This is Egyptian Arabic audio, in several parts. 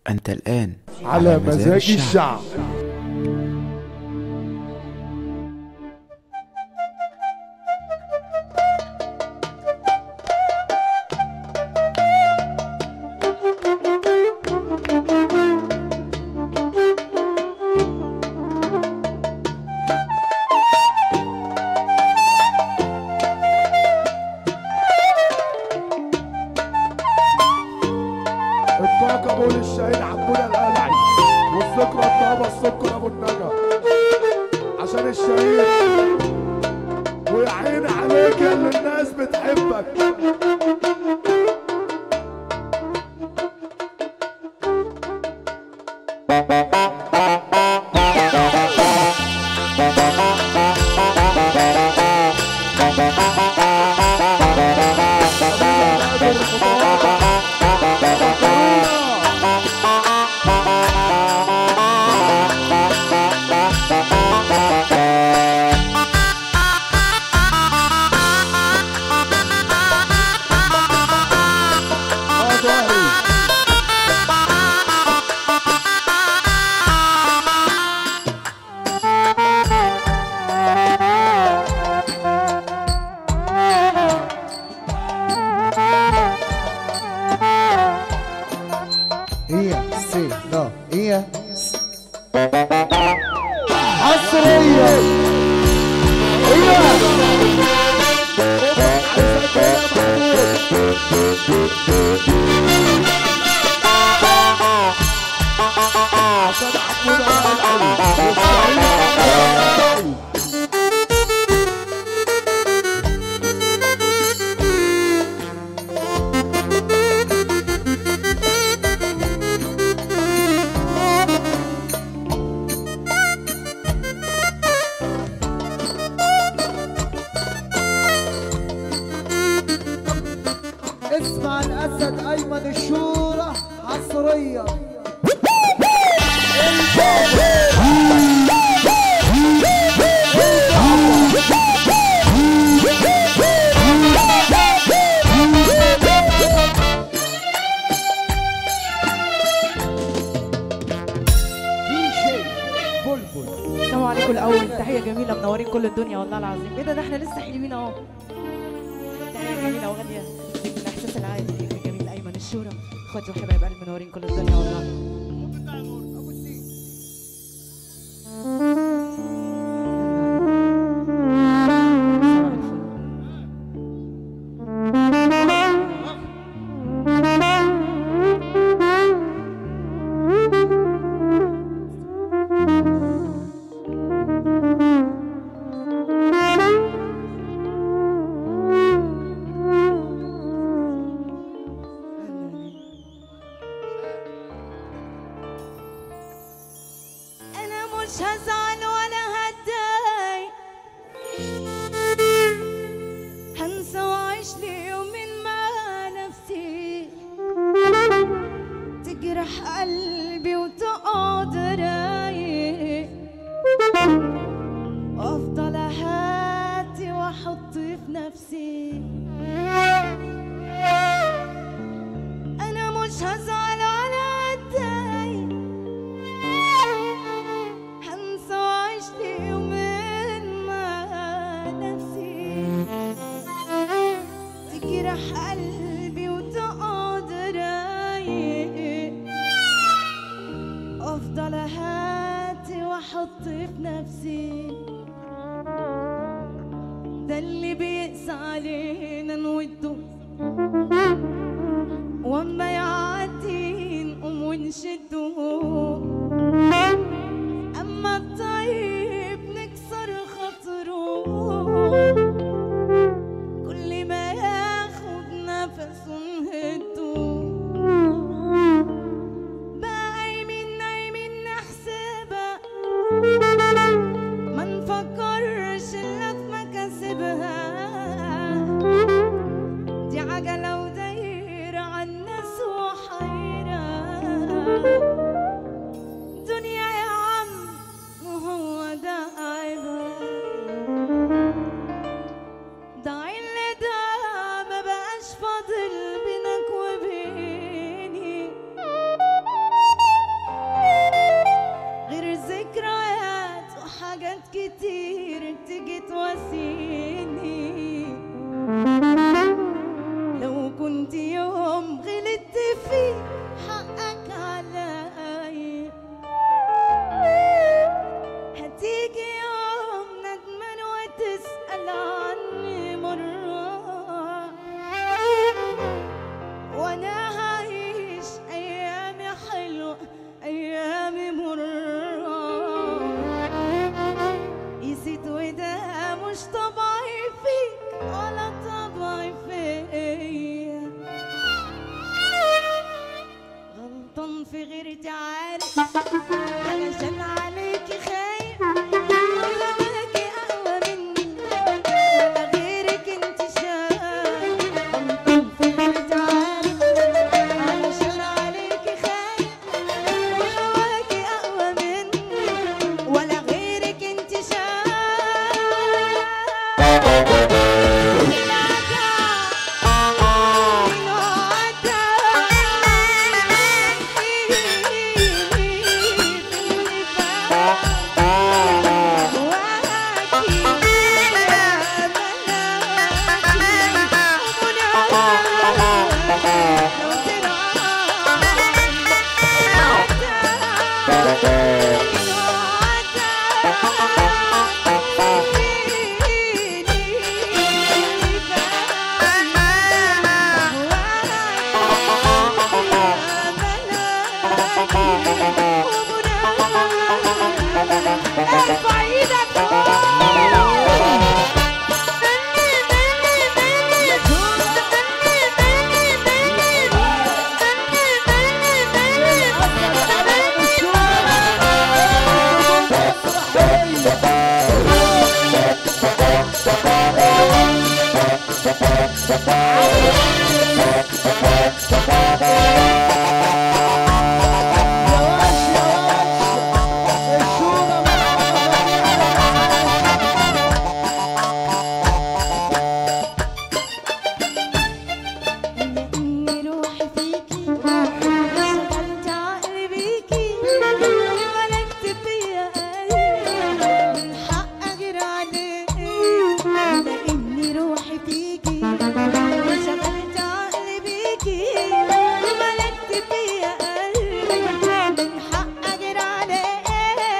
أنت الآن على مزاج الشعب الطاقة بول الشهيد عبودة القلعي والذكرى الطابة السكر ابو النجا عشان الشهيد ويا عيني عليك يا اللي الناس بتحبك اه ظهري هي سي لا هي حصرية عشان عبودة القلعي والشهيد القلعي. اسمع الاسد ايمن الشورى حصرية دي شيء بلبل السلام عليكم الاول تحيه جميله منورين كل الدنيا والله العظيم ايه ده ده احنا لسه حلوين اهو تحيه جميله وغاليه من الاحساس العادي الجميل ايمن الشورى اخواتي وحبايب قلبي منورين كل الدنيا والله صباح الفل. انا مش هزعل ولا هتضايق هنسى واعيش لي يومين مع نفسي تجرح قلبي وتقعد رايق وافضل اهاتي واحط في نفسي انا مش هزعل ولا هتضايق هنسى واعيش لي يومين مع نفسي تجرح قلبي وتقعد رايق افضل اهاتي واحط في نفسي ده اللي بيقسى علينا نوده واما يعدي نقوم ونشده أما الطيب نكسر خاطره كل ما ياخد نفس نهده بقى قايمين نايمين نحسبها ما نفكرش إلا في مكاسبها دي عجلة ودايرة عالناس وحيرة دنيا يا عم وهو ده عيبها ده اللي ده ما بقاش فاضل بينك وبيني علشان عليكي خايف وهواكي اقوى مني ولا غيرك انت شايف انطم في غيرتي عارف علشان عليكي خايف وهواكي اقوى مني ولا غيرك انت ارفع ايدك إني روحي فيكي شغلت عقلي بيكي ملكت فيا قلبي من حق أغير عليك لإني روحي فيكي شغلت عقلي بيكي ملكت فيا قلبي من حق أغير عليك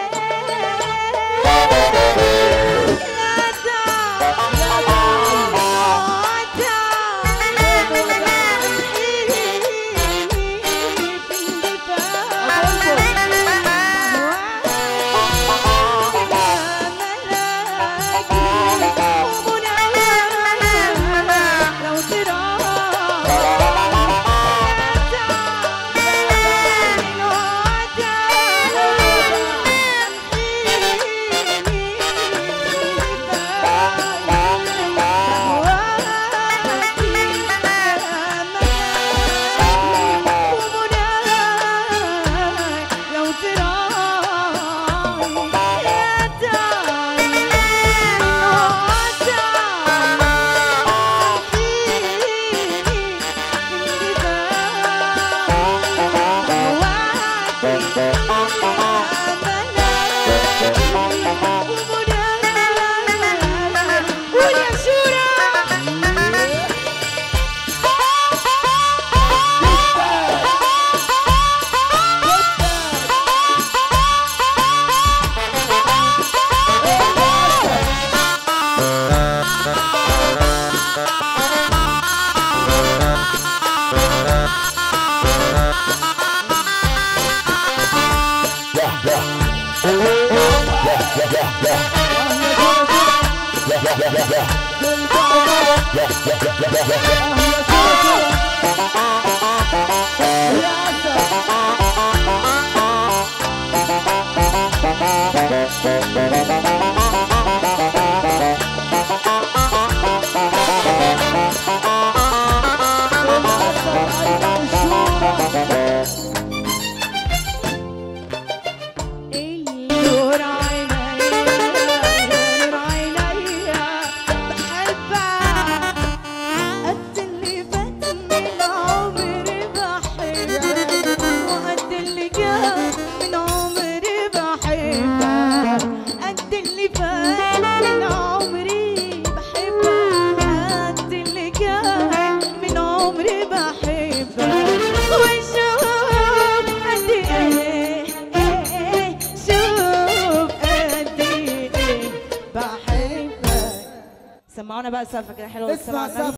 لا تعال قول يا شورى نور عينيا نور عينيا بحبك قد اللي فات من عمري بحبك وقد اللي جاي من عمري بحبك قد اللي فات من عمري بحبك قد اللي جاي من عمري بحبك وشوف قد ايه ايه شوف قد ايه بحبك سمعونا بقى سالفه كده حلوه اسمع بالسمع